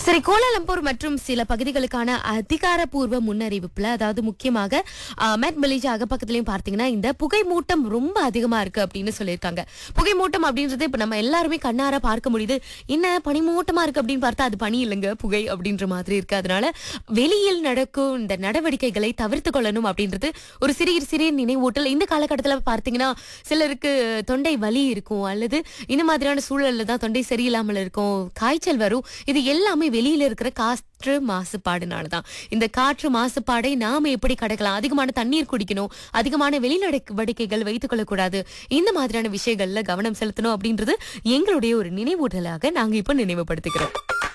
சரி கோலாலம்பூர் மற்றும் சில பகுதிகளுக்கான அதிகாரப்பூர்வ முன்னறிவிப்புல அதாவது முக்கியமாக அஹ், மெட் மலேசியா அகப்பக்கத்துலயும் பார்த்தீங்கன்னா இந்த புகை மூட்டம் ரொம்ப அதிகமா இருக்கு அப்படின்னு சொல்லியிருக்காங்க புகை மூட்டம் அப்படின்றது இப்ப நம்ம எல்லாருமே கண்ணார பார்க்க முடியுது என்ன பனிமூட்டமா இருக்கு அப்படின்னு பார்த்தா அது பனி இல்லைங்க புகை அப்படின்ற மாதிரி இருக்கு அதனால வெளியில் நடக்கும் இந்த நடவடிக்கைகளை தவிர்த்து கொள்ளணும் அப்படின்றது ஒரு சிறிய சிறிய நினைவூட்டல் இந்த காலகட்டத்தில் பார்த்தீங்கன்னா சிலருக்கு தொண்டை வலி இருக்கும் அல்லது இந்த மாதிரியான சூழல்ல தான் தொண்டை சரியில்லாமல் இருக்கும் காய்ச்சல் வரும் இது எல்லாமே வெளியில இருக்கிற காற்று மாசுபாடுனால தான் இந்த காற்று மாசுபாடை நாம எப்படி கடக்கலாம் அதிகமான தண்ணீர் குடிக்கணும் அதிகமான வெளிநடவடிக்கைகள் வைத்துக் கொள்ளக்கூடாது இந்த மாதிரியான விஷயங்கள்ல கவனம் செலுத்தணும் அப்படின்றது எங்களுடைய ஒரு நினைவூட்டலாக நாங்க இப்ப நினைவுபடுத்திக்கிறோம்